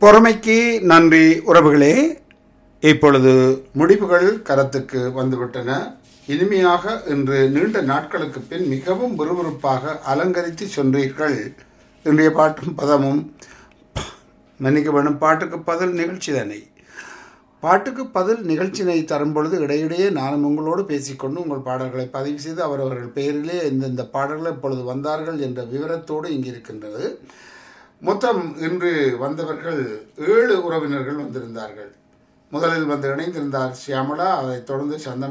பொறுமைக்கு நன்றி உறவுகளே இப்பொழுது முடிவுகள் கரத்துக்கு வந்துவிட்டன இனிமையாக இன்று நீண்ட நாட்களுக்கு பின் மிகவும் விறுவிறுப்பாக அலங்கரித்து சென்றீர்கள் இன்றைய பாட்டும் பதமும் மன்னிக்க வேண்டும் பாட்டுக்கு பதில் நிகழ்ச்சி தானே பாட்டுக்கு பதில் நிகழ்ச்சினை தரும் பொழுது இடையிடையே நானும் உங்களோடு பேசிக்கொண்டு உங்கள் பாடல்களை பதிவு செய்து அவரவர்கள் பெயரிலே இந்தந்த பாடல்கள் இப்பொழுது வந்தார்கள் என்ற விவரத்தோடு இங்கு இருக்கின்றது மொத்தம் இன்று வந்தவர்கள் ஏழு உறவினர்கள் வந்திருந்தார்கள் முதலில் வந்து இணைந்திருந்தார் சியாமளா அதைத் தொடர்ந்து சந்தன்